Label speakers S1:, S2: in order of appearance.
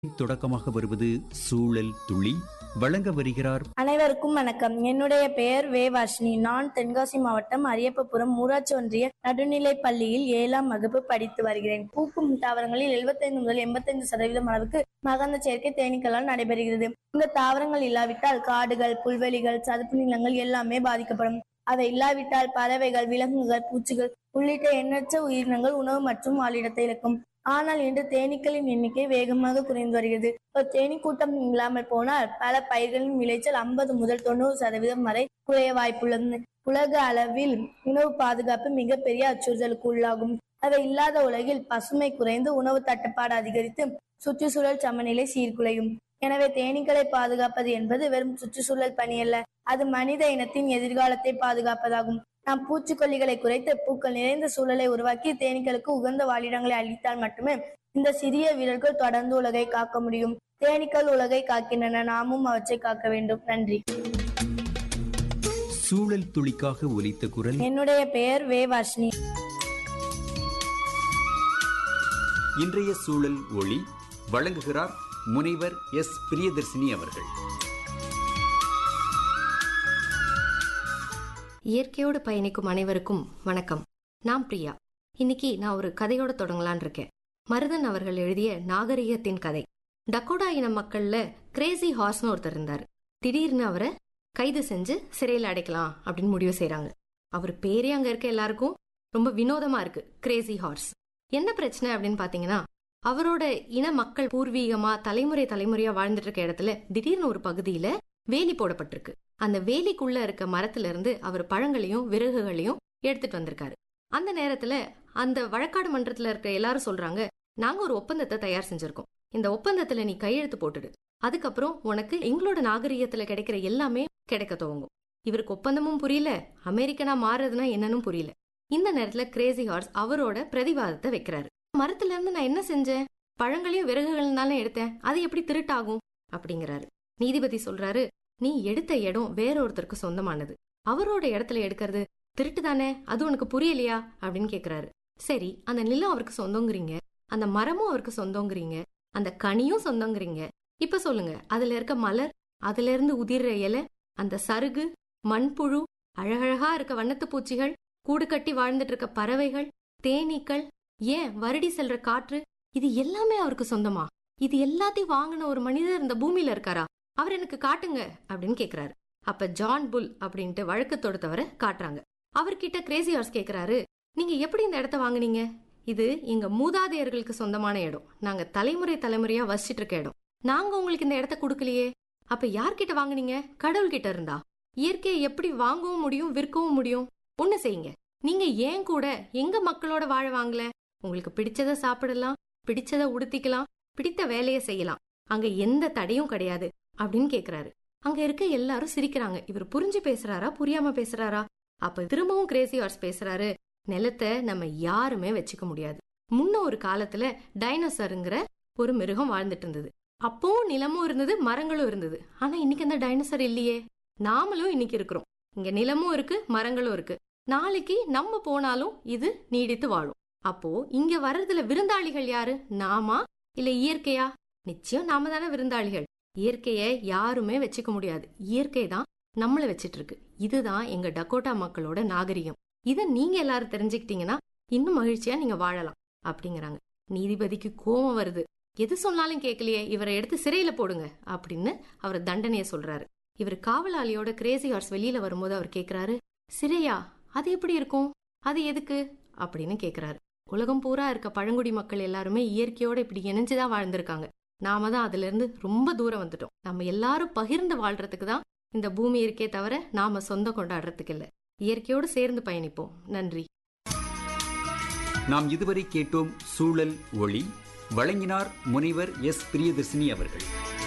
S1: தொடக்கமாக வருவது சூழல் துளி வழங்க வருகிறார்
S2: அனைவருக்கும் வணக்கம் என்னுடைய பெயர் வே வர்ஷினி நான் தென்காசி மாவட்டம் அரியப்பபுரம் ஊராட்சி ஒன்றிய நடுநிலைப் பள்ளியில் ஏழாம் வகுப்பு படித்து வருகிறேன் பூக்கும் தாவரங்களில் 75 முதல் 85% சதவீதம் அளவுக்கு மகந்த சேர்க்கை தேனீக்களால் நடைபெறுகிறது இந்த தாவரங்கள் இல்லாவிட்டால் காடுகள் புல்வெளிகள் சதுப்பு நிலங்கள் எல்லாமே பாதிக்கப்படும் அவை இல்லாவிட்டால் பறவைகள் விலங்குகள் பூச்சிகள் உள்ளிட்ட எண்ணற்ற உயிரினங்கள் உணவு மற்றும் வாழிடத்தை இழக்கும் ஆனால் இன்று தேனீக்களின் எண்ணிக்கை வேகமாக குறைந்து வருகிறது ஒரு தேனீ கூட்டம் இல்லாமல் போனால் பல பயிர்களின் விளைச்சல் ஐம்பது முதல் தொண்ணூறு சதவீதம் வரை குறைய வாய்ப்புள்ளது உலக அளவில் உணவு பாதுகாப்பு மிகப்பெரிய அச்சுறுத்தலுக்கு உள்ளாகும் அவை இல்லாத உலகில் பசுமை குறைந்து உணவு தட்டுப்பாடு அதிகரித்து சுற்றுச்சூழல் சமநிலை சீர்குலையும் எனவே தேனீக்களை பாதுகாப்பது என்பது வெறும் சுற்றுச்சூழல் பணி அல்ல அது மனித இனத்தின் எதிர்காலத்தை பாதுகாப்பதாகும் நாம் பூச்சிக்கொல்லிகளை குறைத்து பூக்கள் நிறைந்த சூழலை உருவாக்கி தேனீக்களுக்கு உகந்த வாழிடங்களை அளித்தால் மட்டுமே இந்த சிறிய வீரர்கள் தொடர்ந்து உலகை காக்க முடியும் தேனீக்கள் உலகை காக்கின்றன நாமும் அவற்றை காக்க வேண்டும் நன்றி
S1: சூழல் துளிக்காக ஒலித்த குரல்
S2: என்னுடைய பெயர் வே வர்ஷினி
S1: இன்றைய சூழல் ஒளி வழங்குகிறார் முனைவர் எஸ் பிரியதர்சினி அவர்கள்
S3: இயற்கையோடு பயணிக்கும் அனைவருக்கும் வணக்கம் நான் பிரியா இன்னைக்கு நான் ஒரு கதையோட தொடங்கலான் இருக்கேன் மருதன் அவர்கள் எழுதிய நாகரிகத்தின் கதை டக்கோடா இன மக்கள்ல கிரேசி ஹார்ஸ்னு ஒருத்தர் இருந்தார் திடீர்னு அவரை கைது செஞ்சு சிறையில் அடைக்கலாம் அப்படின்னு முடிவு செய்றாங்க அவர் பேரே அங்க இருக்க எல்லாருக்கும் ரொம்ப வினோதமா இருக்கு கிரேசி ஹார்ஸ் என்ன பிரச்சனை அப்படின்னு பாத்தீங்கன்னா அவரோட இன மக்கள் பூர்வீகமா தலைமுறை தலைமுறையா வாழ்ந்துட்டு இருக்க இடத்துல திடீர்னு ஒரு பகுதியில வேலி போடப்பட்டிருக்கு அந்த வேலிக்குள்ள இருக்க மரத்துல இருந்து அவர் பழங்களையும் விறகுகளையும் எடுத்துட்டு வந்திருக்காரு அந்த நேரத்துல அந்த வழக்காடு மன்றத்துல இருக்க எல்லாரும் சொல்றாங்க நாங்க ஒரு ஒப்பந்தத்தை தயார் செஞ்சிருக்கோம் இந்த ஒப்பந்தத்துல நீ கையெழுத்து போட்டுடு அதுக்கப்புறம் உனக்கு எங்களோட நாகரிகத்துல கிடைக்கிற எல்லாமே கிடைக்க துவங்கும் இவருக்கு ஒப்பந்தமும் புரியல அமெரிக்கனா மாறுறதுன்னா என்னன்னு புரியல இந்த நேரத்துல கிரேசி ஹார்ஸ் அவரோட பிரதிவாதத்தை வைக்கிறாரு மரத்துல இருந்து நான் என்ன செஞ்சேன் பழங்களையும் விறகுகள் தானே எடுத்தேன் அது எப்படி திருட்டாகும் அப்படிங்கிறாரு நீதிபதி சொல்றாரு நீ எடுத்த இடம் வேற ஒருத்தருக்கு சொந்தமானது அவரோட இடத்துல எடுக்கிறது திருட்டு தானே அது உனக்கு புரியலையா அப்படின்னு கேக்குறாரு சரி அந்த நிலம் அவருக்கு சொந்தங்கிறீங்க அந்த மரமும் அவருக்கு சொந்தங்கிறீங்க அந்த கனியும் சொந்தங்கிறீங்க இப்ப சொல்லுங்க அதுல இருக்க மலர் அதுல இருந்து உதிர்ற இலை அந்த சருகு மண்புழு அழகழகா இருக்க வண்ணத்து பூச்சிகள் கூடு கட்டி வாழ்ந்துட்டு இருக்க பறவைகள் தேனீக்கள் ஏன் வருடி செல்ற காற்று இது எல்லாமே அவருக்கு சொந்தமா இது எல்லாத்தையும் வாங்கின ஒரு மனிதர் இந்த பூமியில இருக்காரா அவர் எனக்கு காட்டுங்க அப்படின்னு கேக்குறாரு அப்ப ஜான் புல் அப்படின்ட்டு வழக்கு தொடுத்தவரை காட்டுறாங்க அவர்கிட்ட கிரேசி ஹார்ஸ் கேக்குறாரு நீங்க எப்படி இந்த இடத்த வாங்குனீங்க இது எங்க மூதாதையர்களுக்கு சொந்தமான இடம் நாங்க தலைமுறை தலைமுறையா வசிச்சிட்டு இருக்க இடம் நாங்க உங்களுக்கு இந்த இடத்த கொடுக்கலையே அப்ப யார்கிட்ட வாங்குனீங்க கடவுள் கிட்ட இருந்தா இயற்கையை எப்படி வாங்கவும் முடியும் விற்கவும் முடியும் ஒண்ணு செய்யுங்க நீங்க ஏன் கூட எங்க மக்களோட வாழ வாங்கல உங்களுக்கு பிடிச்சத சாப்பிடலாம் பிடிச்சத உடுத்திக்கலாம் பிடித்த வேலையை செய்யலாம் அங்க எந்த தடையும் கிடையாது அப்படின்னு கேக்குறாரு அங்க இருக்க எல்லாரும் சிரிக்கிறாங்க இவர் புரிஞ்சு பேசுறாரா புரியாம பேசுறாரா அப்ப திரும்பவும் கிரேசி ஹார்ஸ் பேசுறாரு நிலத்தை நம்ம யாருமே வச்சுக்க முடியாது முன்ன ஒரு காலத்துல டைனோசருங்கிற ஒரு மிருகம் வாழ்ந்துட்டு இருந்தது அப்பவும் நிலமும் இருந்தது மரங்களும் இருந்தது ஆனா இன்னைக்கு அந்த டைனோசர் இல்லையே நாமளும் இன்னைக்கு இருக்கிறோம் இங்க நிலமும் இருக்கு மரங்களும் இருக்கு நாளைக்கு நம்ம போனாலும் இது நீடித்து வாழும் அப்போ இங்க வர்றதுல விருந்தாளிகள் யாரு நாமா இல்ல இயற்கையா நிச்சயம் நாம தானே விருந்தாளிகள் இயற்கையை யாருமே வச்சுக்க முடியாது இயற்கை தான் நம்மள வச்சிட்டு இருக்கு இதுதான் எங்க டக்கோட்டா மக்களோட நாகரிகம் இத நீங்க எல்லாரும் தெரிஞ்சுக்கிட்டீங்கன்னா இன்னும் மகிழ்ச்சியா நீங்க வாழலாம் அப்படிங்கிறாங்க நீதிபதிக்கு கோபம் வருது எது சொன்னாலும் கேட்கலையே இவரை எடுத்து சிறையில போடுங்க அப்படின்னு அவர் தண்டனைய சொல்றாரு இவர் காவலாளியோட கிரேசி ஹார்ஸ் வெளியில வரும்போது அவர் கேக்குறாரு சிறையா அது எப்படி இருக்கும் அது எதுக்கு அப்படின்னு கேக்குறாரு உலகம் பூரா இருக்க பழங்குடி மக்கள் எல்லாருமே இயற்கையோட இப்படி இணைஞ்சுதான் வாழ்ந்திருக்காங்க நாம தான் அதுல இருந்து ரொம்ப தூரம் வந்துட்டோம் நம்ம எல்லாரும் பகிர்ந்து வாழ்றதுக்கு தான் இந்த பூமி இருக்கே தவிர நாம சொந்தம் கொண்டாடுறதுக்கு இல்ல இயற்கையோடு சேர்ந்து பயணிப்போம் நன்றி
S1: நாம் இதுவரை கேட்டோம் சூழல் ஒளி வழங்கினார் முனைவர் எஸ் பிரியதர்சினி அவர்கள்